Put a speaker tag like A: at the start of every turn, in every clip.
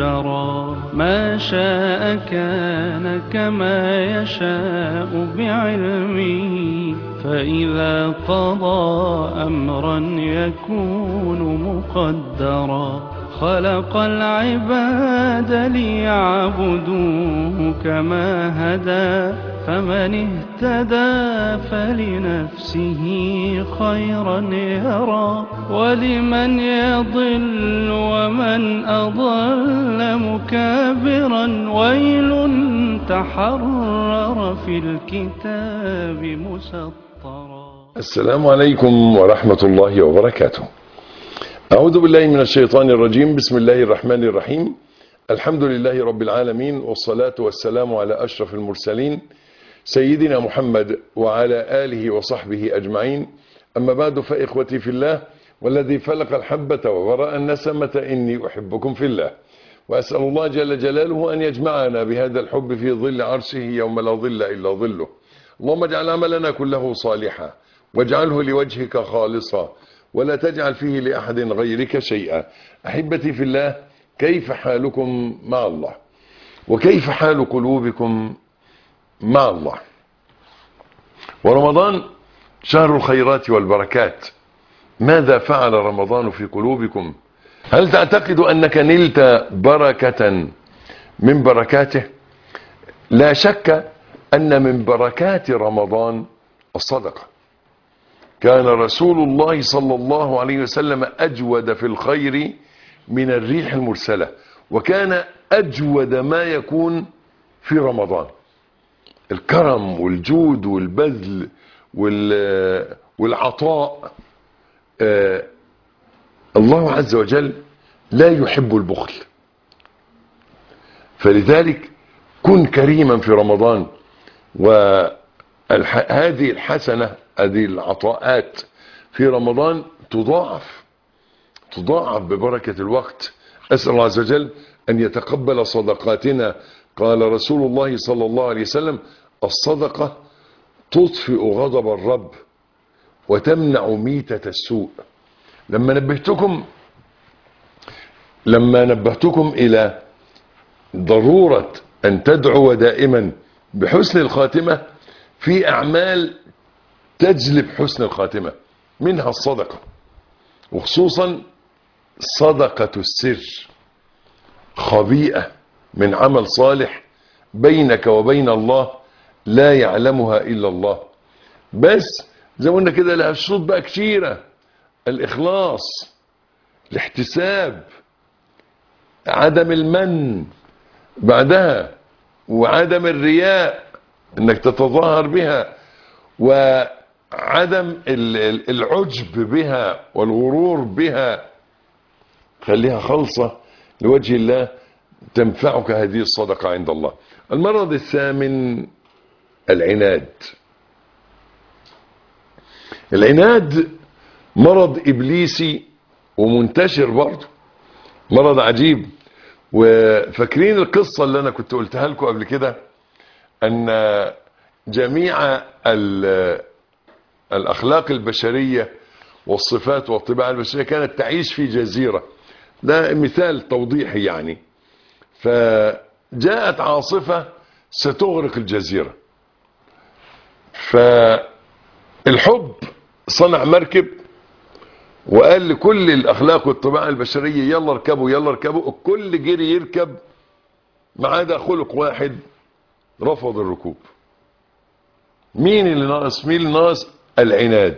A: جرى ما شاء كان كما يشاء بعلمه فإذا قضى أمرا يكون مقدرا خلق العباد ليعبدوه كما هدى فمن اهتدى فلنفسه خيرا يرى ولمن يضل ومن أضل مكابرا ويل تحرر في الكتاب مسطرا
B: السلام عليكم ورحمة الله وبركاته أعوذ بالله من الشيطان الرجيم بسم الله الرحمن الرحيم الحمد لله رب العالمين والصلاة والسلام على أشرف المرسلين سيدنا محمد وعلى آله وصحبه أجمعين أما بعد فإخوتي في الله والذي فلق الحبة وبرأ النسمة إني أحبكم في الله وأسأل الله جل جلاله أن يجمعنا بهذا الحب في ظل عرشه يوم لا ظل إلا ظله اللهم اجعل عملنا كله صالحا واجعله لوجهك خالصا ولا تجعل فيه لأحد غيرك شيئا أحبتي في الله كيف حالكم مع الله وكيف حال قلوبكم مع الله ورمضان شهر الخيرات والبركات ماذا فعل رمضان في قلوبكم هل تعتقد أنك نلت بركة من بركاته لا شك أن من بركات رمضان الصدقة كان رسول الله صلى الله عليه وسلم أجود في الخير من الريح المرسلة وكان أجود ما يكون في رمضان الكرم والجود والبذل والعطاء آه الله عز وجل لا يحب البخل فلذلك كن كريما في رمضان وهذه الحسنة هذه العطاءات في رمضان تضاعف تضاعف ببركة الوقت أسأل الله عز وجل أن يتقبل صدقاتنا قال رسول الله صلى الله عليه وسلم الصدقة تطفئ غضب الرب وتمنع ميتة السوء لما نبهتكم لما نبهتكم إلى ضرورة أن تدعو دائما بحسن الخاتمة في أعمال تجلب حسن الخاتمة منها الصدقة وخصوصا صدقة السر خبيئة من عمل صالح بينك وبين الله لا يعلمها إلا الله بس زي ما قلنا كده لها شروط بقى كتيرة الإخلاص الاحتساب عدم المن بعدها وعدم الرياء انك تتظاهر بها وعدم العجب بها والغرور بها خليها خالصة لوجه الله تنفعك هذه الصدقة عند الله المرض الثامن العناد العناد مرض إبليسي ومنتشر برضه مرض عجيب وفاكرين القصة اللي أنا كنت قلتها لكم قبل كده أن جميع الأخلاق البشرية والصفات والطباع البشرية كانت تعيش في جزيرة ده مثال توضيحي يعني فجاءت عاصفة ستغرق الجزيرة فالحب صنع مركب وقال لكل الأخلاق والطباع البشرية يلا اركبوا يلا اركبوا الكل جري يركب ما عدا خلق واحد رفض الركوب مين اللي ناقص مين اللي ناقص العناد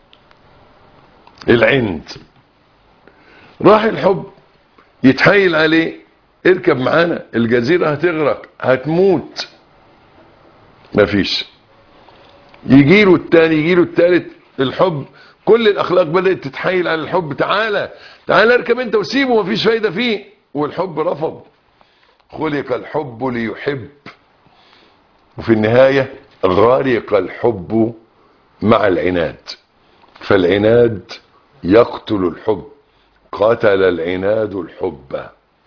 B: العند راح الحب يتحايل عليه اركب معانا الجزيرة هتغرق هتموت مفيش يجيله التاني يجيله التالت الحب كل الاخلاق بدأت تتحايل على الحب تعالى تعالى اركب انت وسيبه مفيش فايدة فيه والحب رفض خلق الحب ليحب وفي النهاية غرق الحب مع العناد فالعناد يقتل الحب قتل العناد الحب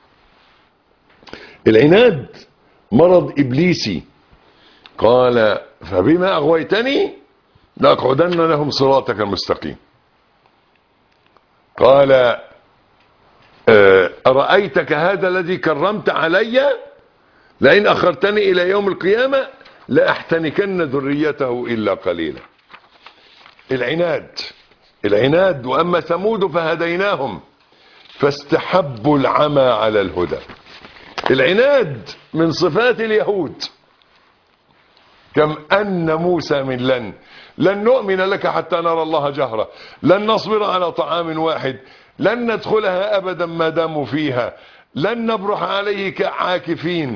B: العناد مرض إبليسي قال فبما أغويتني لأقعدن لهم صراطك المستقيم قال آه، أرأيتك هذا الذي كرمت علي لئن أخرتني إلى يوم القيامة لأحتنكن ذريته إلا قليلا العناد العناد وأما ثمود فهديناهم فاستحبوا العمى على الهدى العناد من صفات اليهود كم أن موسى من لن لن نؤمن لك حتى نرى الله جهرة لن نصبر على طعام واحد لن ندخلها أبدا ما داموا فيها لن نبرح عليه كعاكفين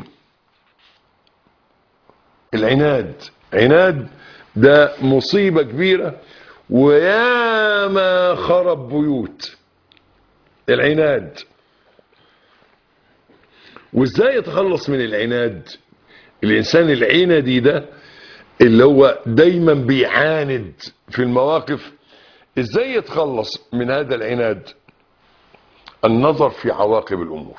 B: العناد عناد ده مصيبة كبيرة وياما خرب بيوت العناد وازاي يتخلص من العناد الانسان العندي ده اللي هو دايما بيعاند في المواقف ازاي يتخلص من هذا العناد النظر في عواقب الامور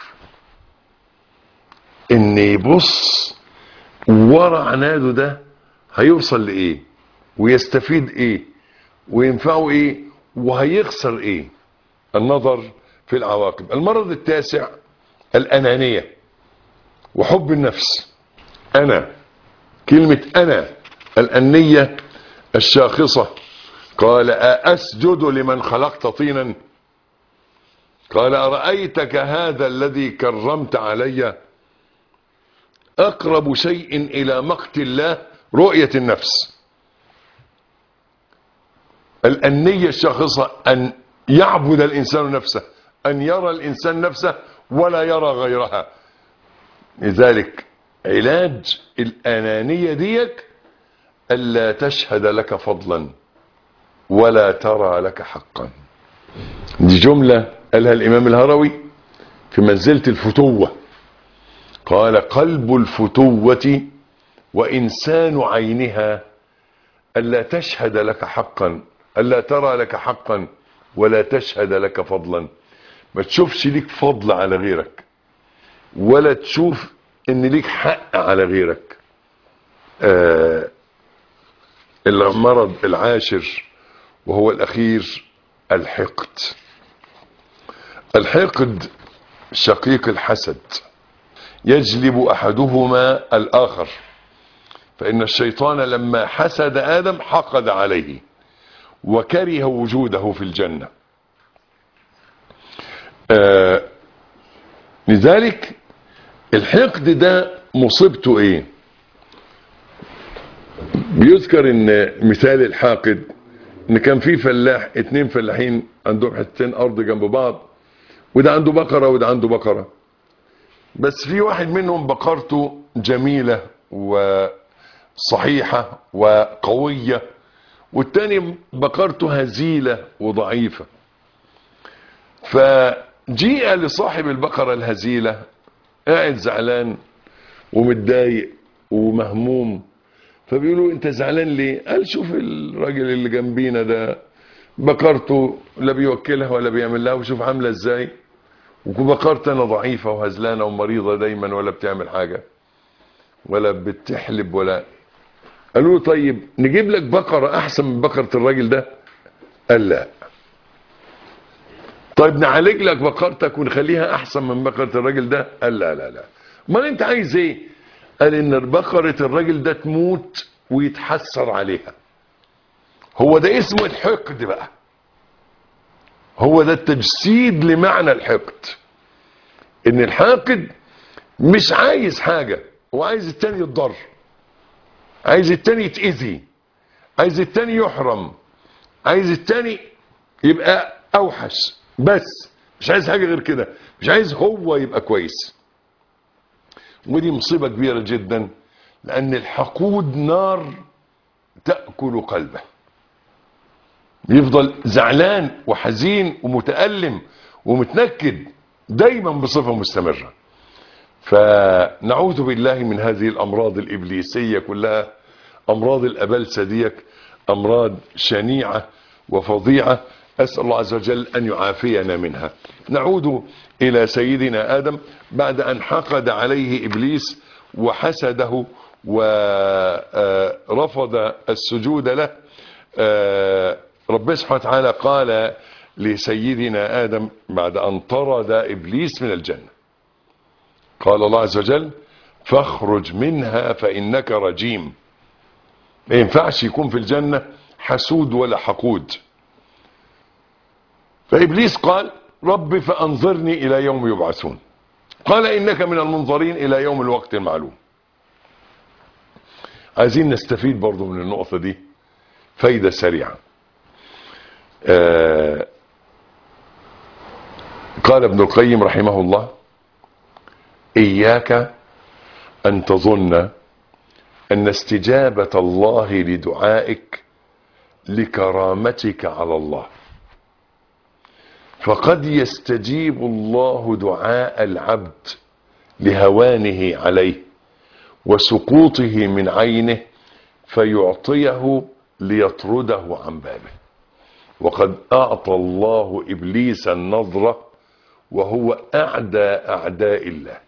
B: ان يبص ورا عناده ده هيوصل لايه ويستفيد ايه وينفعه ايه وهيخسر ايه النظر في العواقب المرض التاسع الانانيه وحب النفس انا كلمه انا الانيه الشاخصه قال أأسجد لمن خلقت طينا قال أرأيتك هذا الذي كرمت علي أقرب شيء إلى مقت الله رؤية النفس الأنية الشاخصة أن يعبد الإنسان نفسه أن يرى الإنسان نفسه ولا يرى غيرها لذلك علاج الأنانية ديك ألا تشهد لك فضلا ولا ترى لك حقا دي جملة قالها الإمام الهروي في منزلة الفتوة قال قلب الفتوة وإنسان عينها ألا تشهد لك حقا ألا ترى لك حقا ولا تشهد لك فضلا ما تشوفش ليك فضل على غيرك ولا تشوف ان ليك حق على غيرك آه المرض العاشر وهو الأخير الحقد الحقد شقيق الحسد يجلب أحدهما الآخر فإن الشيطان لما حسد آدم حقد عليه وكره وجوده في الجنة آه لذلك الحقد ده مصيبته ايه بيذكر ان مثال الحاقد ان كان في فلاح اتنين فلاحين عندهم حتتين ارض جنب بعض وده عنده بقرة وده عنده بقرة بس في واحد منهم بقرته جميلة وصحيحة وقوية والتاني بقرته هزيلة وضعيفة فجيء لصاحب البقرة الهزيلة قاعد زعلان ومتضايق ومهموم فبيقولوا انت زعلان ليه قال شوف الراجل اللي جنبينا ده بقرته لا بيوكلها ولا بيعمل لها وشوف عامله ازاي وبقرت انا ضعيفه وهزلانه ومريضه دايما ولا بتعمل حاجه ولا بتحلب ولا قالوا له طيب نجيب لك بقره احسن من بقره الراجل ده قال لا طيب نعالج لك بقرتك ونخليها احسن من بقره الراجل ده قال لا لا لا امال انت عايز ايه قال ان بقره الراجل ده تموت ويتحسر عليها هو ده اسمه الحقد بقى هو ده التجسيد لمعنى الحقد ان الحاقد مش عايز حاجة هو عايز التاني يتضر عايز التاني يتأذي عايز التاني يحرم عايز التاني يبقى اوحش بس مش عايز حاجة غير كده مش عايز هو يبقى كويس ودي مصيبة كبيرة جدا لان الحقود نار تأكل قلبه يفضل زعلان وحزين ومتألم ومتنكد دايما بصفة مستمرة فنعوذ بالله من هذه الأمراض الإبليسية كلها أمراض الأبلسة ديك أمراض شنيعة وفظيعة أسأل الله عز وجل أن يعافينا منها نعود إلى سيدنا آدم بعد أن حقد عليه إبليس وحسده ورفض السجود له ربنا سبحانه وتعالى قال لسيدنا آدم بعد أن طرد إبليس من الجنة قال الله عز وجل فاخرج منها فإنك رجيم ما ينفعش يكون في الجنة حسود ولا حقود فإبليس قال رب فأنظرني إلى يوم يبعثون قال إنك من المنظرين إلى يوم الوقت المعلوم عايزين نستفيد برضو من النقطة دي فايدة سريعة آه قال ابن القيم رحمه الله إياك أن تظن أن استجابة الله لدعائك لكرامتك على الله فقد يستجيب الله دعاء العبد لهوانه عليه وسقوطه من عينه فيعطيه ليطرده عن بابه وقد أعطى الله إبليس النظرة وهو أعدى أعداء الله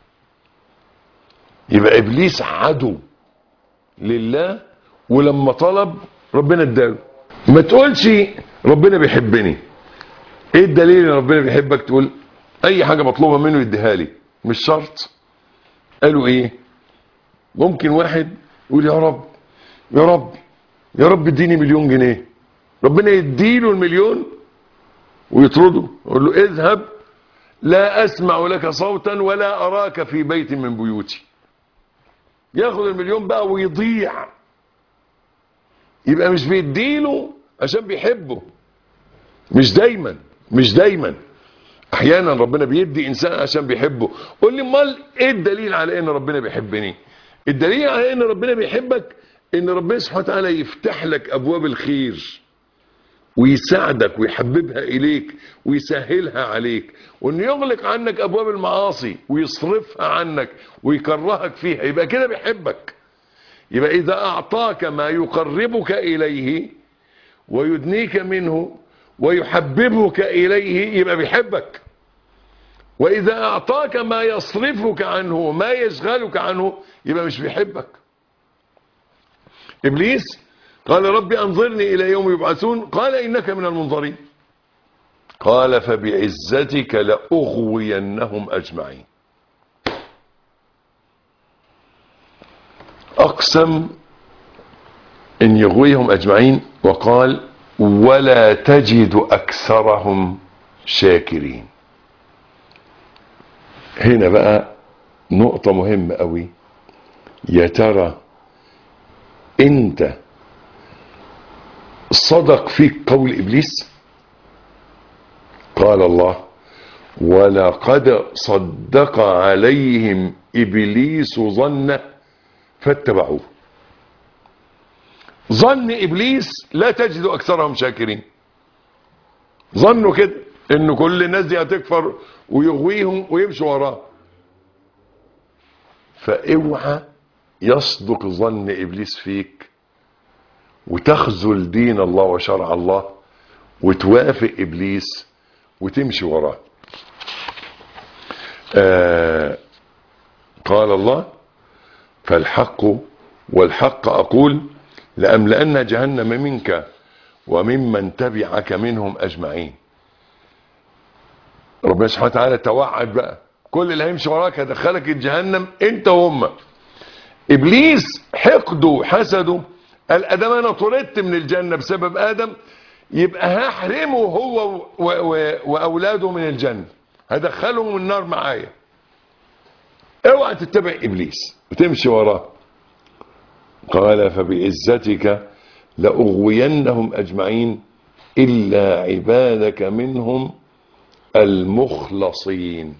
B: يبقى إبليس عدو لله ولما طلب ربنا اداله ما تقولش ربنا بيحبني ايه الدليل ان ربنا بيحبك تقول اي حاجة مطلوبة منه يديها لي مش شرط قالوا ايه ممكن واحد يقول يا رب يا رب يا رب اديني مليون جنيه ربنا يديله المليون ويطرده يقول له اذهب لا اسمع لك صوتا ولا اراك في بيت من بيوتي ياخد المليون بقى ويضيع يبقى مش بيديله عشان بيحبه مش دايما مش دايما احيانا ربنا بيدي انسان عشان بيحبه قول لي امال ايه الدليل على ان ربنا بيحبني الدليل على ان ربنا بيحبك ان ربنا سبحانه وتعالى يفتح لك ابواب الخير ويساعدك ويحببها اليك ويسهلها عليك وانه يغلق عنك ابواب المعاصي ويصرفها عنك ويكرهك فيها يبقى كده بيحبك يبقى اذا اعطاك ما يقربك اليه ويدنيك منه ويحببك اليه يبقى بيحبك واذا اعطاك ما يصرفك عنه ما يشغلك عنه يبقى مش بيحبك ابليس قال ربي انظرني الى يوم يبعثون قال انك من المنظرين قال فبعزتك لاغوينهم اجمعين اقسم ان يغويهم اجمعين وقال ولا تجد اكثرهم شاكرين هنا بقى نقطة مهمة قوي يا ترى انت صدق فيك قول ابليس قال الله ولقد صدق عليهم ابليس ظنه فاتبعوه ظن ابليس لا تجد اكثرهم شاكرين ظنوا كده ان كل الناس دي هتكفر ويغويهم ويمشوا وراه فاوعى يصدق ظن ابليس فيك وتخذل دين الله وشرع الله وتوافق ابليس وتمشي وراه آه قال الله فالحق والحق اقول لأملأن جهنم منك وممن تبعك منهم أجمعين ربنا سبحانه وتعالى توعد بقى كل اللي هيمشي وراك هدخلك الجهنم انت وهم ابليس حقده وحسده قال ادم انا طردت من الجنه بسبب ادم يبقى هحرمه هو و و واولاده من الجنه هدخلهم النار معايا اوعى تتبع ابليس وتمشي وراه قال فبعزتك لأغوينهم أجمعين إلا عبادك منهم المخلصين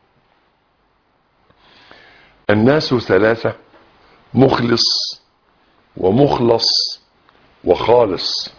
B: الناس ثلاثة مخلص ومخلص وخالص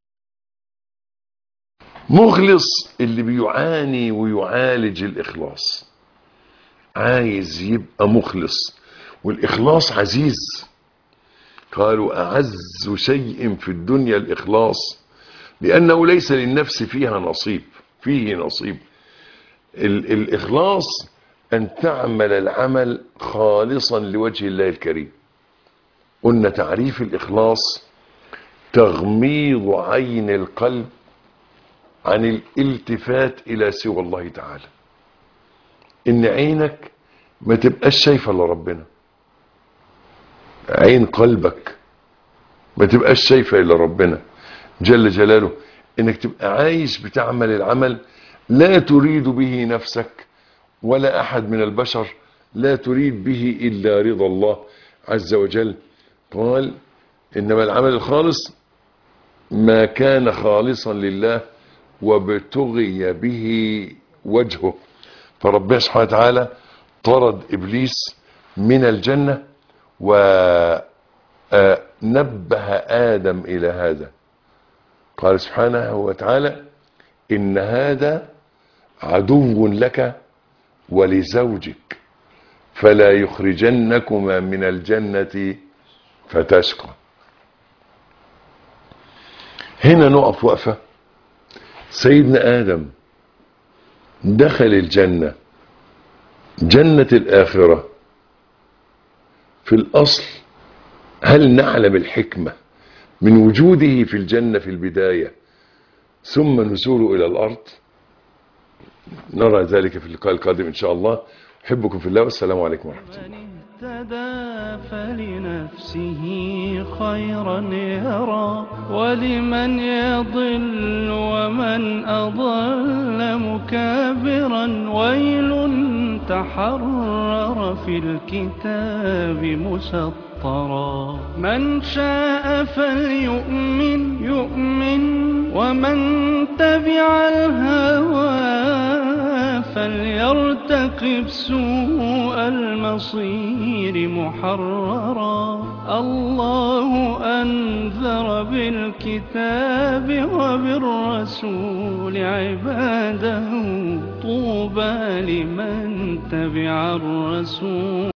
B: مخلص اللي بيعاني ويعالج الإخلاص عايز يبقى مخلص والإخلاص عزيز قالوا أعز شيء في الدنيا الإخلاص لأنه ليس للنفس فيها نصيب فيه نصيب ال الإخلاص أن تعمل العمل خالصا لوجه الله الكريم قلنا تعريف الإخلاص تغميض عين القلب عن الالتفات الى سوى الله تعالى ان عينك ما تبقاش شايفه الا ربنا عين قلبك ما تبقاش شايفه الا ربنا جل جلاله انك تبقى عايش بتعمل العمل لا تريد به نفسك ولا احد من البشر لا تريد به الا رضا الله عز وجل قال انما العمل الخالص ما كان خالصا لله وابتغي به وجهه فربنا سبحانه وتعالى طرد ابليس من الجنه ونبه ادم الى هذا قال سبحانه وتعالى ان هذا عدو لك ولزوجك فلا يخرجنكما من الجنه فتشقى هنا نقف وقفه سيدنا ادم دخل الجنه جنه الاخره في الاصل هل نعلم الحكمه من وجوده في الجنه في البدايه ثم نزوله الى الارض نرى ذلك في اللقاء القادم ان شاء الله احبكم في الله والسلام عليكم ورحمه الله
A: من اهتدى فلنفسه خيرا يرى ولمن يضل ومن أضل مكابرا ويل تحرر في الكتاب مسطرا من شاء فليؤمن يؤمن ومن تبع الهوى فليرتقب سوء المصير محررا الله أنذر بالكتاب وبالرسول عباده طوبى لمن تبع الرسول